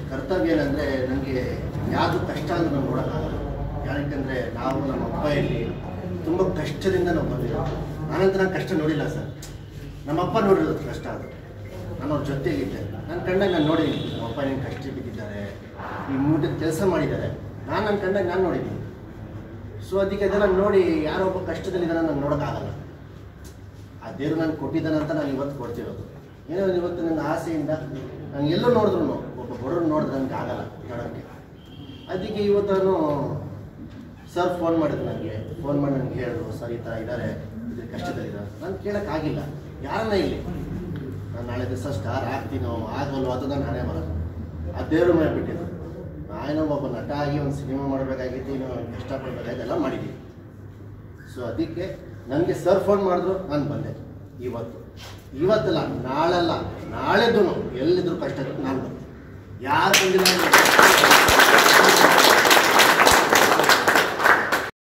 ಕರ್ತವ್ಯ ಏನಂದರೆ ನನಗೆ ಯಾವುದು ಕಷ್ಟ ಅಂತ ನಾವು ನೋಡೋಕ್ಕಾಗಲ್ಲ ಯಾಕಂದರೆ ನಾವು ನಮ್ಮ ಅಪ್ಪ ಇಲ್ಲಿ ತುಂಬ ಕಷ್ಟದಿಂದ ನಾವು ಬಂದಿರೋದು ನಾನಂತ ನಾನು ಕಷ್ಟ ನೋಡಿಲ್ಲ ಸರ್ ನಮ್ಮ ಅಪ್ಪ ನೋಡಿರೋದು ಕಷ್ಟ ಅದು ನಾನು ಅವ್ರ ಜೊತೆಗಿದ್ದೆ ನನ್ನ ಕಣ್ಣಾಗ ನಾನು ನೋಡಿದ್ದೀನಿ ನಮ್ಮ ಅಪ್ಪ ಏನು ಕಷ್ಟ ಬಿದ್ದಿದ್ದಾರೆ ಈ ಮೂಟದ ಕೆಲಸ ಮಾಡಿದ್ದಾರೆ ನಾನು ನನ್ನ ಕಣ್ಣಾಗ ನಾನು ನೋಡಿದ್ದೀನಿ ಸೊ ಅದಕ್ಕೆ ಅದೆಲ್ಲ ನೋಡಿ ಯಾರೋ ಒಬ್ಬ ಕಷ್ಟದಲ್ಲಿದ್ದಾನೆ ನಾನು ನೋಡೋಕ್ಕಾಗಲ್ಲ ಆ ದೇವರು ನಾನು ಕೊಟ್ಟಿದ್ದಾನೆ ಅಂತ ನಾನು ಇವತ್ತು ಕೊಡ್ತಿರೋದು ಏನೋ ಒಂದು ಇವತ್ತು ನನ್ನ ಆಸೆಯಿಂದ ನಾನು ಎಲ್ಲೋ ನೋಡಿದ್ರು ಒಬ್ಬ ಬಡವ್ರು ನೋಡಿದ್ರೆ ನನಗೆ ಆಗಲ್ಲ ನೋಡೋಕ್ಕೆ ಅದಕ್ಕೆ ಇವತ್ತು ನಾನು ಸರ್ ಫೋನ್ ಮಾಡಿದ್ರು ನನಗೆ ಫೋನ್ ಮಾಡಿ ನನಗೆ ಹೇಳಿದ್ರು ಸರ್ ಈ ಥರ ಇದ್ದಾರೆ ಇದ್ರ ಕಷ್ಟದಲ್ಲಿದ್ದಾರೆ ನಾನು ಕೇಳೋಕ್ಕಾಗಿಲ್ಲ ಯಾರನ್ನ ಇಲ್ಲಿ ನಾನು ನಾಳೆ ದಿವಸ ಸ್ಟಾರ್ ಆಗ್ತೀನೋ ಆಗಲ್ವೋ ಅದು ನಾನು ಹಣೆ ಬರಲ್ಲ ಆ ದೇವ್ರ ಮೇಲೆ ಬಿಟ್ಟಿದ್ದು ನಾನು ಒಬ್ಬ ನಟ ಆಗಿ ಒಂದು ಸಿನಿಮಾ ಮಾಡಬೇಕಾಗಿತ್ತು ಇನ್ನೂ ಕಷ್ಟಪಡಬೇಕಾಗಿತ್ತು ಎಲ್ಲ ಮಾಡಿದ್ದೀನಿ ಸೊ ಅದಕ್ಕೆ ನನಗೆ ಸರ್ ಫೋನ್ ಮಾಡಿದ್ರು ನಾನು ಬಂದೆ ಇವತ್ತು ಇವತ್ತಲ್ಲ ನಾಳೆಲ್ಲ ನಾಳೆದ್ದು ಎಲ್ಲಿದ್ರು ಕಷ್ಟ ನಾನು ಬಂದೆ ಯಾರು ಬಂದಿಲ್ಲ